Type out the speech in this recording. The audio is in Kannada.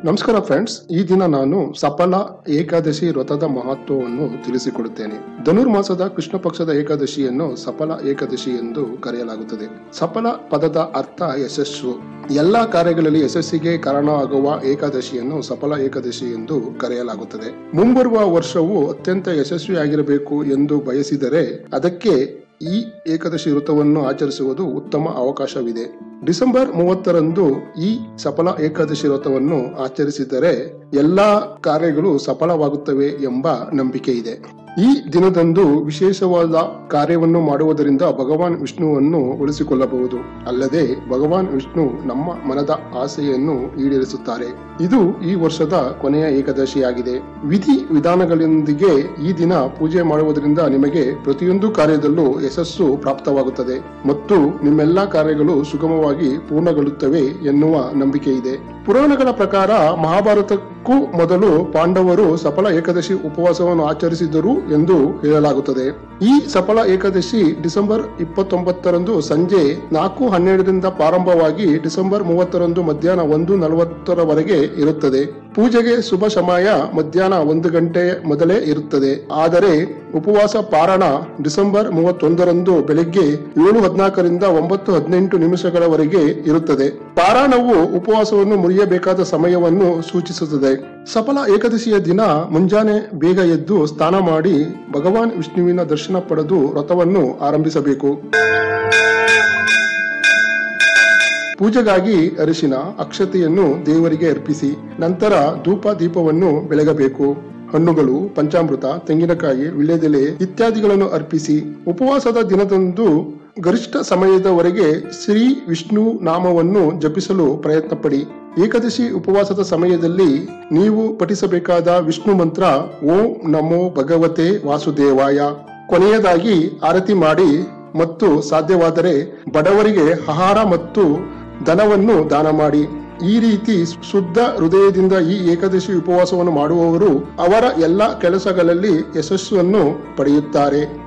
ನಮಸ್ಕಾರ ಫ್ರೆಂಡ್ಸ್ ಈ ದಿನ ನಾನು ಸಫಲ ಏಕಾದಶಿ ವ್ರತದ ಮಹತ್ವವನ್ನು ತಿಳಿಸಿಕೊಡುತ್ತೇನೆ ಧನುರ್ಮಾಸದ ಕೃಷ್ಣ ಪಕ್ಷದ ಏಕಾದಶಿಯನ್ನು ಸಫಲ ಏಕಾದಶಿ ಎಂದು ಕರೆಯಲಾಗುತ್ತದೆ ಸಫಲ ಪದದ ಅರ್ಥ ಯಶಸ್ಸು ಎಲ್ಲಾ ಕಾರ್ಯಗಳಲ್ಲಿ ಯಶಸ್ಸಿಗೆ ಕಾರಣ ಆಗುವ ಏಕಾದಶಿಯನ್ನು ಸಫಲ ಏಕಾದಶಿ ಎಂದು ಕರೆಯಲಾಗುತ್ತದೆ ಮುಂಬರುವ ವರ್ಷವು ಅತ್ಯಂತ ಯಶಸ್ವಿಯಾಗಿರಬೇಕು ಎಂದು ಬಯಸಿದರೆ ಅದಕ್ಕೆ ಈ ಏಕಾದಶಿ ವ್ರತವನ್ನು ಆಚರಿಸುವುದು ಉತ್ತಮ ಅವಕಾಶವಿದೆ ಡಿಸೆಂಬರ್ ಮೂವತ್ತರಂದು ಈ ಸಫಲ ಏಕಾದಶಿ ವ್ರತವನ್ನು ಆಚರಿಸಿದರೆ ಎಲ್ಲಾ ಕಾರ್ಯಗಳು ಸಫಲವಾಗುತ್ತವೆ ಎಂಬ ನಂಬಿಕೆ ಇದೆ ಈ ದಿನದಂದು ವಿಶೇಷವಾದ ಕಾರ್ಯವನ್ನು ಮಾಡುವುದರಿಂದ ಭಗವಾನ್ ವಿಷ್ಣುವನ್ನು ಉಳಿಸಿಕೊಳ್ಳಬಹುದು ಅಲ್ಲದೆ ಭಗವಾನ್ ವಿಷ್ಣು ನಮ್ಮ ಮನದ ಆಸೆಯನ್ನು ಈಡೇರಿಸುತ್ತಾರೆ ಇದು ಈ ವರ್ಷದ ಕೊನೆಯ ಏಕಾದಶಿಯಾಗಿದೆ ವಿಧಿ ವಿಧಾನಗಳೊಂದಿಗೆ ಈ ದಿನ ಪೂಜೆ ಮಾಡುವುದರಿಂದ ನಿಮಗೆ ಪ್ರತಿಯೊಂದು ಕಾರ್ಯದಲ್ಲೂ ಯಶಸ್ಸು ಪ್ರಾಪ್ತವಾಗುತ್ತದೆ ಮತ್ತು ನಿಮ್ಮೆಲ್ಲಾ ಕಾರ್ಯಗಳು ಸುಗಮವಾಗಿ ಪೂರ್ಣಗೊಳ್ಳುತ್ತವೆ ಎನ್ನುವ ನಂಬಿಕೆ ಇದೆ ಪುರಾಣಗಳ ಪ್ರಕಾರ ಮಹಾಭಾರತಕ್ಕೂ ಮೊದಲು ಪಾಂಡವರು ಸಫಲ ಏಕಾದಶಿ ಉಪವಾಸವನ್ನು ಆಚರಿಸಿದರು ಎಂದು ಹೇಳಲಾಗುತ್ತದೆ ಈ ಸಫಲ ಏಕಾದಶಿ ಡಿಸೆಂಬರ್ ಇಪ್ಪತ್ತೊಂಬತ್ತರಂದು ಸಂಜೆ ನಾಲ್ಕು ಹನ್ನೆರಡರಿಂದ ಪ್ರಾರಂಭವಾಗಿ ಡಿಸೆಂಬರ್ ಮೂವತ್ತರಂದು ಮಧ್ಯಾಹ್ನ ಒಂದು ನಲವತ್ತರವರೆಗೆ ಇರುತ್ತದೆ ಪೂಜೆಗೆ ಶುಭ ಸಮಯ ಮಧ್ಯಾಹ್ನ ಒಂದು ಗಂಟೆ ಮೊದಲೇ ಇರುತ್ತದೆ ಆದರೆ ಉಪವಾಸ ಪಾರಣ ಡಿಸೆಂಬರ್ ಮೂವತ್ತೊಂದರಂದು ಬೆಳಿಗ್ಗೆ ಏಳು ಹದಿನಾಲ್ಕರಿಂದ ಒಂಬತ್ತು ಹದಿನೆಂಟು ನಿಮಿಷಗಳವರೆಗೆ ಇರುತ್ತದೆ ಪಾರಾಯಣವು ಉಪವಾಸವನ್ನು ಮುರಿಯಬೇಕಾದ ಸಮಯವನ್ನು ಸೂಚಿಸುತ್ತದೆ ಸಫಲ ಏಕಾದಶಿಯ ದಿನ ಮುಂಜಾನೆ ಬೇಗ ಎದ್ದು ಸ್ನಾನ ಮಾಡಿ ಭಗವಾನ್ ವಿಷ್ಣುವಿನ ದರ್ಶನ ಪಡೆದು ವ್ರತವನ್ನು ಆರಂಭಿಸಬೇಕು ಪೂಜೆಗಾಗಿ ಅರಿಶಿನ ಅಕ್ಷತೆಯನ್ನು ದೇವರಿಗೆ ಅರ್ಪಿಸಿ ನಂತರ ಧೂಪ ದೀಪವನ್ನು ಬೆಳಗಬೇಕು ಹಣ್ಣುಗಳು ಪಂಚಾಮೃತ ತೆಂಗಿನಕಾಯಿ ವಿಳ್ಯದೆಲೆ ಇತ್ಯಾದಿಗಳನ್ನು ಅರ್ಪಿಸಿ ಉಪವಾಸದ ದಿನದಂದು ಗರಿಷ್ಠ ಸಮಯದವರೆಗೆ ಶ್ರೀ ವಿಷ್ಣು ನಾಮವನ್ನು ಜಪಿಸಲು ಪ್ರಯತ್ನ ಪಡಿ ಏಕಾದಶಿ ಉಪವಾಸದ ಸಮಯದಲ್ಲಿ ನೀವು ಪಠಿಸಬೇಕಾದ ವಿಷ್ಣು ಮಂತ್ರ ಓಂ ನಮೋ ಭಗವತೆ ವಾಸುದೇವಾಯ ಕೊನೆಯದಾಗಿ ಆರತಿ ಮಾಡಿ ಮತ್ತು ಸಾಧ್ಯವಾದರೆ ಬಡವರಿಗೆ ಆಹಾರ ಮತ್ತು ಧನವನ್ನು ದಾನ ಮಾಡಿ ಈ ರೀತಿ ಶುದ್ಧ ಹೃದಯದಿಂದ ಈ ಏಕಾದಶಿ ಉಪವಾಸವನ್ನು ಮಾಡುವವರು ಅವರ ಎಲ್ಲ ಕೆಲಸಗಳಲ್ಲಿ ಯಶಸ್ಸನ್ನು ಪಡೆಯುತ್ತಾರೆ